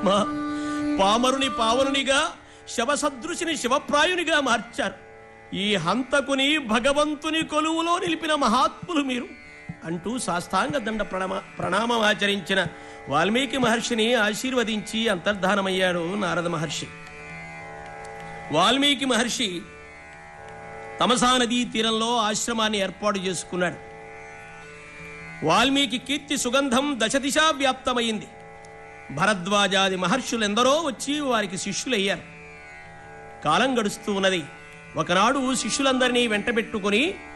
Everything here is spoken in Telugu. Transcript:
పరమాత్మ పామరుని పావనునిగా శవసదృశిని శివప్రాయునిగా మార్చారు ఈ హంతకుని భగవంతుని కొలువులో నిలిపిన మహాత్ములు మీరు అంటూ సాష్టాంగ దండ ప్రణమ ప్రణామం ఆచరించిన వాల్మీకి మహర్షిని ఆశీర్వదించి అంతర్ధానమయ్యాడు నారద మహర్షి వాల్మీకి మహర్షి తమసా నదీ తీరంలో ఆశ్రమాన్ని ఏర్పాటు చేసుకున్నాడు వాల్మీకి కీర్తి సుగంధం దశ దిశా వ్యాప్తమైంది భరద్వాజాది మహర్షులెందరో వచ్చి వారికి శిష్యులయ్యారు కాలం గడుస్తూ ఉన్నది ఒకనాడు శిష్యులందరినీ వెంటబెట్టుకుని